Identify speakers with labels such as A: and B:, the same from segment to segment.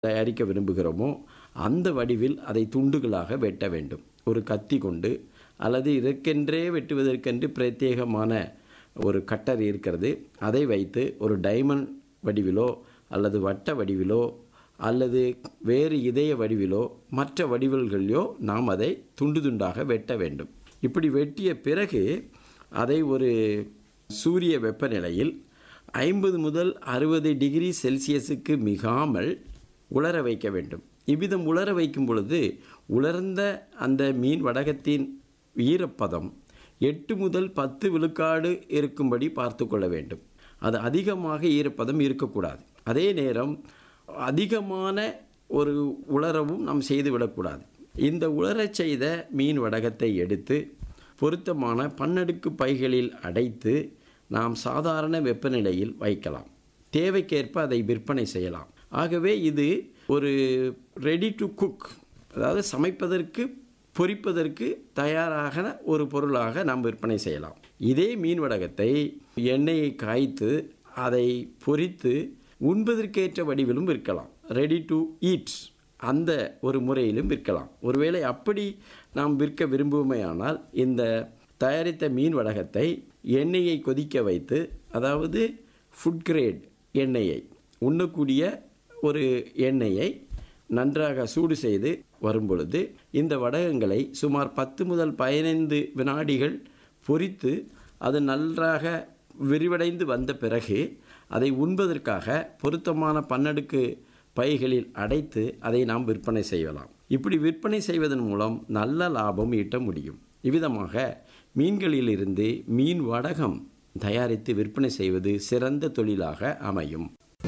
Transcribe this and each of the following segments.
A: தயாரிக்க விரும்புகிறோமோ அந்த வடிவில் அதை துண்டுகளாக வெட்ட வேண்டும் ஒரு கத்தி கொண்டு அல்லது இதற்கென்றே வெட்டுவதற்கென்று பிரத்யேகமான ஒரு கட்டர் இருக்கிறது அதை வைத்து ஒரு டைமண்ட் வடிவிலோ அல்லது வட்ட வடிவிலோ அல்லது வேறு இதய வடிவிலோ மற்ற வடிவல்களிலோ நாம் அதை துண்டு துண்டாக வெட்ட வேண்டும் இப்படி வெட்டிய பிறகு அதை ஒரு சூரிய வெப்பநிலையில் ஐம்பது முதல் அறுபது டிகிரி செல்சியஸுக்கு மிகாமல் உலர வைக்க வேண்டும் இவ்விதம் உலர வைக்கும் பொழுது உலர்ந்த அந்த மீன் வடகத்தின் ஈரப்பதம் எட்டு முதல் பத்து விழுக்காடு இருக்கும்படி பார்த்து கொள்ள வேண்டும் அது அதிகமாக ஈரப்பதம் இருக்கக்கூடாது அதே நேரம் அதிகமான ஒரு உலரவும் நாம் செய்து விடக்கூடாது இந்த உலரச் செய்த மீன் வடகத்தை எடுத்து பொருத்தமான பன்னடுக்கு பைகளில் அடைத்து நாம் சாதாரண வெப்பநிலையில் வைக்கலாம் தேவைக்கேற்ப அதை விற்பனை செய்யலாம் ஆகவே இது ஒரு ரெடி டு குக் அதாவது சமைப்பதற்கு பொரிப்பதற்கு தயாராக ஒரு பொருளாக நாம் விற்பனை செய்யலாம் இதே மீன் வடகத்தை எண்ணெயை காய்த்து அதை பொரித்து உண்பதற்கேற்ற வடிவிலும் விற்கலாம் ரெடி டு ஈட் அந்த ஒரு முறையிலும் விற்கலாம் ஒருவேளை அப்படி நாம் விற்க விரும்புமையானால் இந்த தயாரித்த மீன் வடகத்தை எண்ணெயை கொதிக்க வைத்து அதாவது ஃபுட் கிரேட் எண்ணெயை உண்ணக்கூடிய ஒரு எண்ணெயை நன்றாக சூடு செய்து வரும்பொழுது இந்த வடகங்களை சுமார் பத்து முதல் பதினைந்து வினாடிகள் பொரித்து அது நன்றாக விரிவடைந்து வந்த பிறகு அதை உண்பதற்காக பொருத்தமான பன்னடுக்கு பைகளில் அடைத்து அதை நாம் விற்பனை செய்யலாம் இப்படி விற்பனை செய்வதன் மூலம் நல்ல லாபம் ஈட்ட முடியும் இவ்விதமாக மீன்களிலிருந்து மீன் வடகம் தயாரித்து விற்பனை செய்வது சிறந்த தொழிலாக அமையும்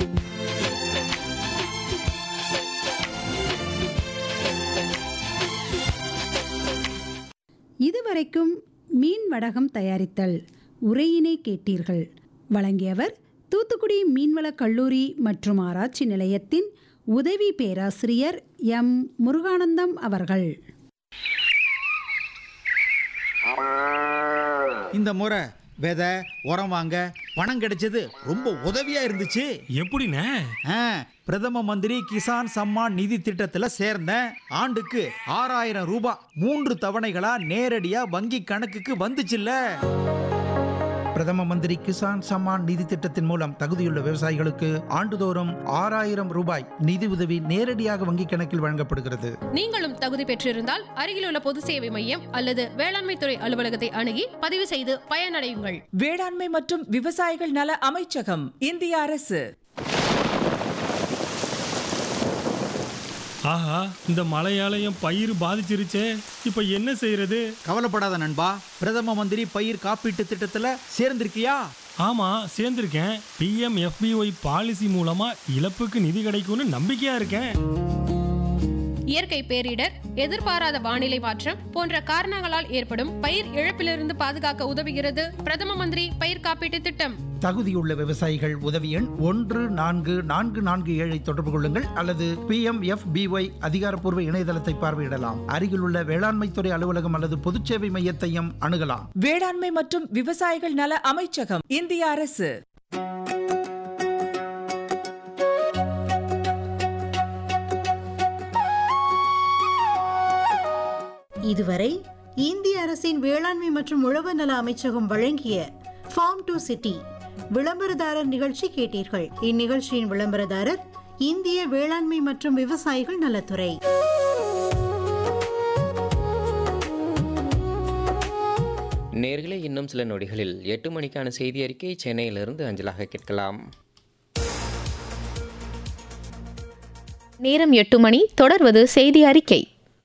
B: இதுவரைக்கும் மீன் வடகம் தயாரித்தல் உரையினை கேட்டீர்கள் வழங்கியவர் தூத்துக்குடி மீன்வளக் கல்லூரி மற்றும் ஆராய்ச்சி நிலையத்தின் உதவி பேராசிரியர் எம் முருகானந்தம் அவர்கள்
C: இந்த முறை விதை உரம் வாங்க பணம் கிடைச்சது ரொம்ப உதவியா இருந்துச்சு
D: எப்படிண்ணே
C: ஆ, பிரதம மந்திரி கிசான் சம்மான் நிதி திட்டத்துல சேர்ந்தேன் ஆண்டுக்கு ஆறாயிரம் ரூபாய் மூன்று தவணைகளா நேரடியா வங்கி கணக்குக்கு வந்துச்சுல்ல
E: பிரதம மந்திரி கிசான் சம்மான் நிதி திட்டத்தின் மூலம் தகுதியுள்ள விவசாயிகளுக்கு ஆண்டுதோறும் ஆறாயிரம் ரூபாய் நிதி உதவி நேரடியாக வங்கிக் கணக்கில் வழங்கப்படுகிறது
F: நீங்களும் தகுதி பெற்றிருந்தால் அருகிலுள்ள பொது சேவை மையம் அல்லது வேளாண்மை துறை அலுவலகத்தை அணுகி பதிவு செய்து பயனடையுங்கள்
G: வேளாண்மை மற்றும் விவசாயிகள் நல அமைச்சகம் இந்திய அரசு
D: ஆஹா இந்த மழையால என் பயிர் பாதிச்சிருச்சே இப்போ என்ன செய்யறது
C: கவலைப்படாத நண்பா பிரதம மந்திரி பயிர் காப்பீட்டு திட்டத்துல சேர்ந்திருக்கியா
D: ஆமா சேர்ந்திருக்கேன் பிஎம் எஃபிஒய் பாலிசி மூலமா இழப்புக்கு நிதி கிடைக்கும்னு நம்பிக்கையா இருக்கேன்
F: இயற்கை பேரிடர் எதிர்பாராத வானிலை மாற்றம் போன்ற காரணங்களால் ஏற்படும் பயிர் இழப்பிலிருந்து பாதுகாக்க உதவுகிறது பிரதம மந்திரி பயிர் காப்பீட்டு திட்டம்
E: தகுதியுள்ள விவசாயிகள் உதவி எண் ஒன்று நான்கு நான்கு நான்கு ஏழை தொடர்பு கொள்ளுங்கள் அல்லது பி எம் எஃப் பிஒய் அதிகாரப்பூர்வ இணையதளத்தை பார்வையிடலாம் அருகிலுள்ள வேளாண்மைத்துறை அலுவலகம் அல்லது பொதுச்சேவை மையத்தையும் அணுகலாம்
G: வேளாண்மை மற்றும் விவசாயிகள் நல அமைச்சகம் இந்திய அரசு
H: இதுவரை இந்திய அரசின் வேளாண்மை மற்றும் உழவர் நல அமைச்சகம் வழங்கிய ஃபார்ம் டு சிட்டி விளம்பரதாரர் நிகழ்ச்சி கேட்டீர்கள் இந்நிகழ்ச்சியின் விளம்பரதாரர் இந்திய வேளாண்மை மற்றும் விவசாயிகள் நலத்துறை
I: நேர்களே இன்னும் சில நொடிகளில் எட்டு மணிக்கான செய்தி அறிக்கை சென்னையிலிருந்து அஞ்சலாக கேட்கலாம்
F: நேரம் எட்டு மணி தொடர்வது செய்தி அறிக்கை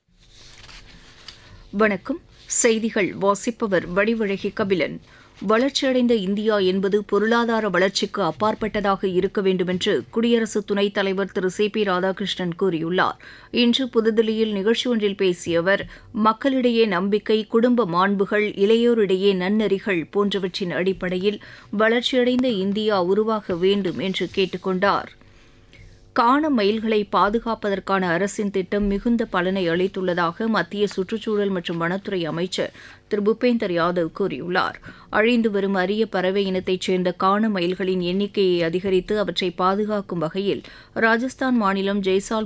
J: வணக்கம் செய்திகள் வாசிப்பவர் வடிவழகி கபிலன் வளர்ச்சியடைந்த இந்தியா என்பது பொருளாதார வளர்ச்சிக்கு அப்பாற்பட்டதாக இருக்க வேண்டுமென்று குடியரசு துணைத் தலைவர் திரு சி பி ராதாகிருஷ்ணன் கூறியுள்ளார் இன்று புதுதில்லியில் நிகழ்ச்சி ஒன்றில் பேசிய அவர் மக்களிடையே நம்பிக்கை குடும்ப மாண்புகள் இளையோரிடையே நன்னெறிகள் போன்றவற்றின் அடிப்படையில் வளர்ச்சியடைந்த இந்தியா உருவாக வேண்டும் என்று கேட்டுக் கொண்டார் காண மயில்களை பாதுகாப்பதற்கான அரசின் திட்டம் மிகுந்த பலனை அளித்துள்ளதாக மத்திய சுற்றுச்சூழல் மற்றும் வனத்துறை அமைச்சர் திரு பூபேந்தர் யாதவ் கூறியுள்ளார் அழிந்து வரும் அரிய பறவை இனத்தைச் சேர்ந்த காண மயில்களின் எண்ணிக்கையை அதிகரித்து அவற்றை பாதுகாக்கும் வகையில் ராஜஸ்தான் மாநிலம் ஜெய்சால்